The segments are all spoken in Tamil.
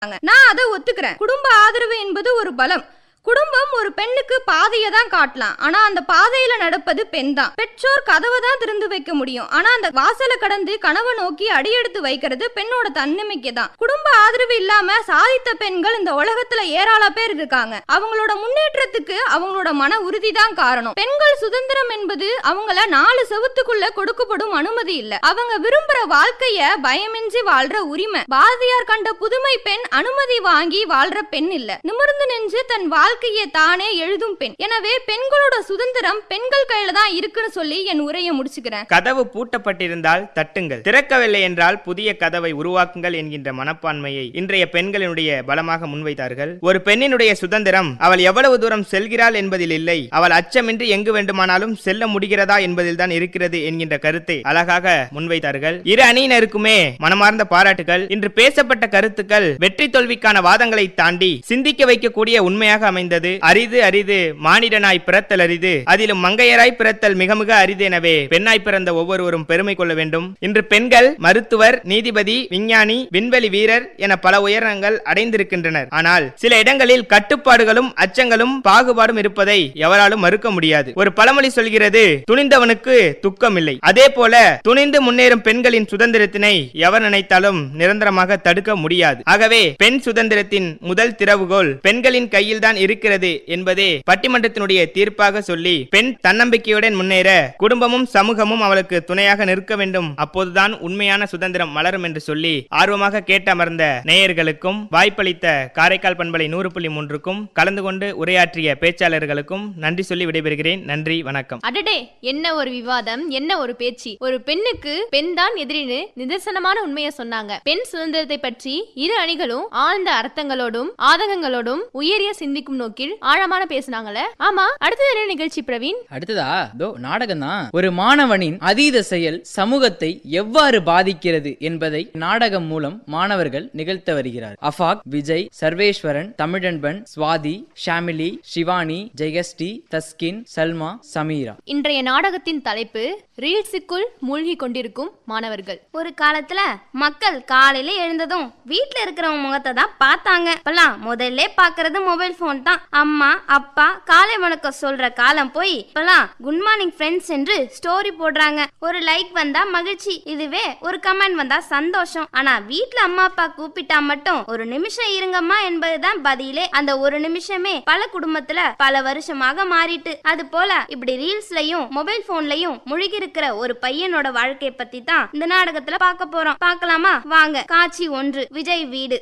நான் அதை ஒத்துக்கிறேன் குடும்ப ஆதரவு என்பது ஒரு பலம் குடும்பம் ஒரு பெண்ணுக்கு பாதையை தான் காட்டலாம் ஆனா அந்த பாதையில நடப்பது பெண் தான் பெற்றோர் கதவை தான் திறந்து வைக்க முடியும் ஆனா அந்த வாசலை கடந்து கனவை நோக்கி அடியெடுத்து வைக்கிறது பெண்ணோட தன்னம்பிக்கை தான் குடும்ப ஆதரவு இல்லாம சாதித்த பெண்கள் இந்த உலகத்துல ஏராள பேர் இருக்காங்க அவங்களோட முன்னேற்றத்துக்கு அவங்களோட மன உறுதி தான் காரணம் பெண்கள் சுதந்திரம் என்பது அவங்கள நாலு செவுத்துக்குள்ள கொடுக்கப்படும் அனுமதி இல்ல அவங்க விரும்புற வாழ்க்கைய பயமின்றி வாழ்ற உரிமை பாரதியார் கண்ட புதுமை பெண் அனுமதி வாங்கி வாழ்ற பெண் இல்ல நிமிர்ந்து நின்று தன் வாழ்க்கையை தானே எழுதும் பெண் எனவே பெண்களோட சுதந்திரம் பெண்கள் கையில தான் இருக்குன்னு சொல்லி என் உரையை முடிச்சுக்கிறேன் கதவு பூட்டப்பட்டிருந்தால் தட்டுங்கள் திறக்கவில்லை என்றால் புதிய கதவை உருவாக்குங்கள் என்கின்ற மனப்பான்மையை இன்றைய பெண்களினுடைய பலமாக முன்வைத்தார்கள் ஒரு பெண்ணினுடைய சுதந்திரம் அவள் எவ்வளவு தூரம் செல்கிறாள் என்பதில் இல்லை அவள் அச்சமின்றி எங்கு வேண்டுமானாலும் செல்ல முடிகிறதா என்பதில் தான் இருக்கிறது என்கின்ற கருத்தை அழகாக முன்வைத்தார்கள் இரு அணியினருக்குமே மனமார்ந்த பாராட்டுகள் இன்று பேசப்பட்ட கருத்துக்கள் வெற்றி தோல்விக்கான வாதங்களை தாண்டி சிந்திக்க வைக்கக்கூடிய உண்மையாக அமைந்தது அரிது அரிது மானிடனாய் பிறத்தல் அரிது அதிலும் மங்கையராய் பிறத்தல் மிக மிக அரிது எனவே பெண்ணாய் பிறந்த ஒவ்வொருவரும் பெருமை கொள்ள வேண்டும் இன்று பெண்கள் மருத்துவர் நீதிபதி விஞ்ஞானி விண்வெளி வீரர் என பல உயரங்கள் அடைந்திருக்கின்றனர் ஆனால் சில இடங்களில் கட்டுப்பாடுகளும் அச்சங்களும் பாகுபாடும் இருப்பதை எவராலும் மறுக்க முடியாது ஒரு பழமொழி சொல்கிறது துணிந்தவனுக்கு துக்கம் இல்லை அதே போல துணிந்து முன்னேறும் பெண்களின் சுதந்திரத்தினை எவர் நினைத்தாலும் நிரந்தரமாக தடுக்க முடியாது ஆகவே பெண் சுதந்திரத்தின் முதல் திறவுகோல் பெண்களின் கையில் தான் இருக்கிறது என்பதே பட்டிமன்றத்தினுடைய தீர்ப்பாக சொல்லி பெண் தன்னம்பிக்கையுடன் முன்னேற குடும்பமும் சமூகமும் அவளுக்கு துணையாக நிற்க வேண்டும் அப்போதுதான் உண்மையான சுதந்திரம் மலரும் என்று சொல்லி ஆர்வமாக கேட்டமர்ந்த நேயர்களுக்கும் வாய்ப்பளித்த காரைக்கால் பண்பலை நூறு புள்ளி மூன்றுக்கும் கலந்து கொண்டு உரையாற்றிய பேச்சாளர்களுக்கும் நன்றி சொல்லி விடைபெறுகிறேன் நன்றி வணக்கம் அடடே என்ன ஒரு விவாதம் என்ன ஒரு பேச்சு ஒரு பெண்ணுக்கு பெண் தான் எதிரின்னு நிதர்சனமான உண்மையை சொன்னாங்க பெண் சுதந்திரத்தை பற்றி இரு அணிகளும் ஆழ்ந்த அர்த்தங்களோடும் ஆதங்கங்களோடும் உயரிய சிந்திக்கும் நோக்கில் ஆழமான பேசுனாங்கல்ல ஆமா அடுத்தது என்ன நிகழ்ச்சி பிரவீன் அடுத்ததா தோ நாடகம் தான் ஒரு மாணவனின் அதீத செயல் சமூகத்தை எவ்வாறு பாதிக்கிறது என்பதை நாடகம் மூலம் மாணவர்கள் நிகழ்த்த வருகிறார் அஃபாக் விஜய் சர்வேஸ்வரன் தமிழன்பன் சுவாதி ஷாமிலி சிவானி ஜெயஸ்ரீ தஸ்கின் சல்மா சமீரா இன்றைய நாடகத்தின் தலைப்பு ரீல்ஸுக்குள் மூழ்கி கொண்டிருக்கும் மாணவர்கள் ஒரு காலத்துல மக்கள் காலையில எழுந்ததும் வீட்ல இருக்கிறவங்க முகத்தை தான் பார்த்தாங்க இப்பெல்லாம் முதல்ல பாக்குறது மொபைல் போன் தான் அம்மா அப்பா காலை வணக்கம் சொல்ற காலம் போய் இப்பெல்லாம் குட் மார்னிங் ஃப்ரெண்ட்ஸ் என்று ஸ்டோரி போடுறாங்க ஒரு லைக் வந்தா மகிழ்ச்சி இதுவே ஒரு கமெண்ட் வந்தா சந்தோஷம் ஆனா வீட்ல அம்மா அப்பா கூப்பிட்டா மட்டும் ஒரு நிமிஷம் இருங்கம்மா என்பதுதான் பதிலே அந்த ஒரு நிமிஷமே பல குடும்பத்துல பல வருஷமாக மாறிட்டு அது போல இப்படி ரீல்ஸ்லயும் மொபைல் போன்லயும் முழுகி இருக்கிற ஒரு பையனோட வாழ்க்கையை பத்தி தான் இந்த நாடகத்துல பார்க்க போறோம் பார்க்கலாமா வாங்க காட்சி ஒன்று விஜய் வீடு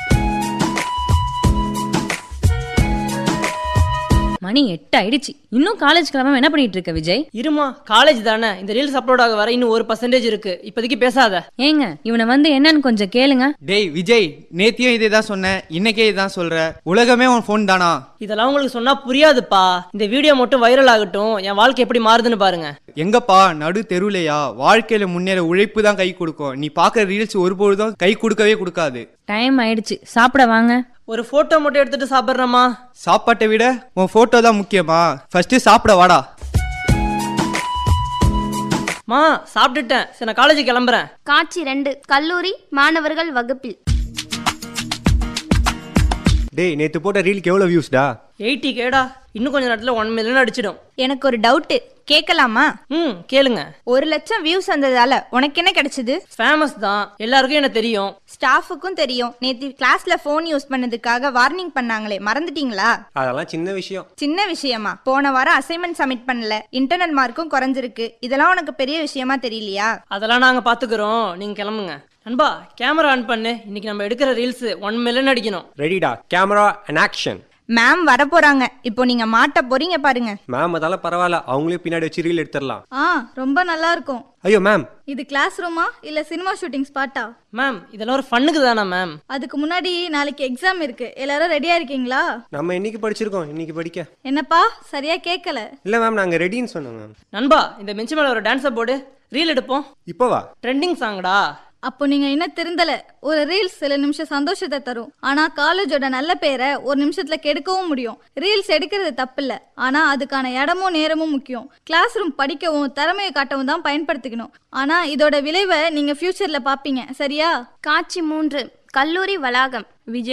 மணி எட்டு ஆயிடுச்சு இன்னும் காலேஜ் கிளம்ப என்ன பண்ணிட்டு இருக்க விஜய் இருமா காலேஜ் தானே இந்த ரீல்ஸ் அப்லோட் ஆக வர இன்னும் ஒரு பர்சன்டேஜ் இருக்கு இப்போதைக்கு பேசாத ஏங்க இவனை வந்து என்னன்னு கொஞ்சம் கேளுங்க டேய் விஜய் நேத்தியும் இதே தான் சொன்னேன் இன்னைக்கே இதான் சொல்ற உலகமே உன் ஃபோன் தானா இதெல்லாம் உங்களுக்கு சொன்னா புரியாதுப்பா இந்த வீடியோ மட்டும் வைரல் ஆகட்டும் என் வாழ்க்கை எப்படி மாறுதுன்னு பாருங்க எங்கப்பா நடு தெருவுலையா வாழ்க்கையில முன்னேற உழைப்பு தான் கை கொடுக்கும் நீ பார்க்குற ரீல்ஸ் ஒருபொழுதும் கை கொடுக்கவே கொடுக்காது டைம் ஆயிடுச்சு சாப்பிட வாங்க ஒரு போட்டோ மட்டும் எடுத்துட்டு சாப்பிட்றேம்மா சாப்பாட்டை விட உன் போட்டோ தான் முக்கியமா ஃபர்ஸ்ட் சாப்பிட வாடா மா சாப்பிட்டுட்டேன் சரி நான் காலேஜ் கிளம்புறேன் காட்சி ரெண்டு கல்லூரி மாணவர்கள் வகுப்பில் டேய் நேத்து போட்ட ரீலுக்கு எவ்வளவு வியூஸ்டா எயிட்டி கேடா இன்னும் கொஞ்ச நேரத்துல ஒன் மில்லியன் அடிச்சிடும் எனக்கு ஒரு டவுட்டு கேட்கலாமா ம் கேளுங்க ஒரு லட்சம் வியூஸ் வந்ததால உனக்கு என்ன கிடைச்சது ஃபேமஸ் தான் எல்லாருக்கும் என்ன தெரியும் ஸ்டாஃபுக்கும் தெரியும் நேத்து கிளாஸ்ல போன் யூஸ் பண்ணதுக்காக வார்னிங் பண்ணாங்களே மறந்துட்டீங்களா அதெல்லாம் சின்ன விஷயம் சின்ன விஷயமா போன வாரம் அசைன்மெண்ட் சப்மிட் பண்ணல இன்டர்னல் மார்க்கும் குறைஞ்சிருக்கு இதெல்லாம் உனக்கு பெரிய விஷயமா தெரியலையா அதெல்லாம் நாங்க பாத்துக்கிறோம் நீங்க கிளம்புங்க நண்பா கேமரா ஆன் பண்ணு இன்னைக்கு நம்ம எடுக்கிற ரீல்ஸ் ஒன் மில்லியன் அடிக்கணும் ரெடிடா கேமரா அண்ட் ஆக்ஷன் மேம் வர போறாங்க இப்போ நீங்க மாட்ட போறீங்க பாருங்க மேம் அதெல்லாம் பரவாயில்ல அவங்களே பின்னாடி வச்சு ரீல் எடுத்துடலாம் ஆ ரொம்ப நல்லா இருக்கும் ஐயோ மேம் இது கிளாஸ் ரூமா இல்ல சினிமா ஷூட்டிங் ஸ்பாட்டா மேம் இதெல்லாம் ஒரு ஃபன்னுக்கு தானே மேம் அதுக்கு முன்னாடி நாளைக்கு எக்ஸாம் இருக்கு எல்லாரும் ரெடியா இருக்கீங்களா நம்ம இன்னைக்கு படிச்சிருக்கோம் இன்னைக்கு படிக்க என்னப்பா சரியா கேட்கல இல்ல மேம் நாங்க ரெடின்னு சொன்னோம் மேம் நண்பா இந்த பெஞ்ச் மேல ஒரு டான்ஸை போடு ரீல் எடுப்போம் இப்போவா ட்ரெண்டிங் சாங்டா அப்போ நீங்க என்ன திருந்தல ஒரு ரீல்ஸ் சில நிமிஷம் சந்தோஷத்தை தரும் ஆனா காலேஜோட நல்ல பேரை ஒரு நிமிஷத்துல கெடுக்கவும் முடியும் ரீல்ஸ் எடுக்கிறது தப்பில்ல ஆனா அதுக்கான இடமும் நேரமும் முக்கியம் கிளாஸ் ரூம் படிக்கவும் திறமையை காட்டவும் தான் பயன்படுத்திக்கணும் ஆனா இதோட விளைவை நீங்க ஃபியூச்சர்ல பாப்பீங்க சரியா காட்சி மூன்று கல்லூரி வளாகம் விஜய்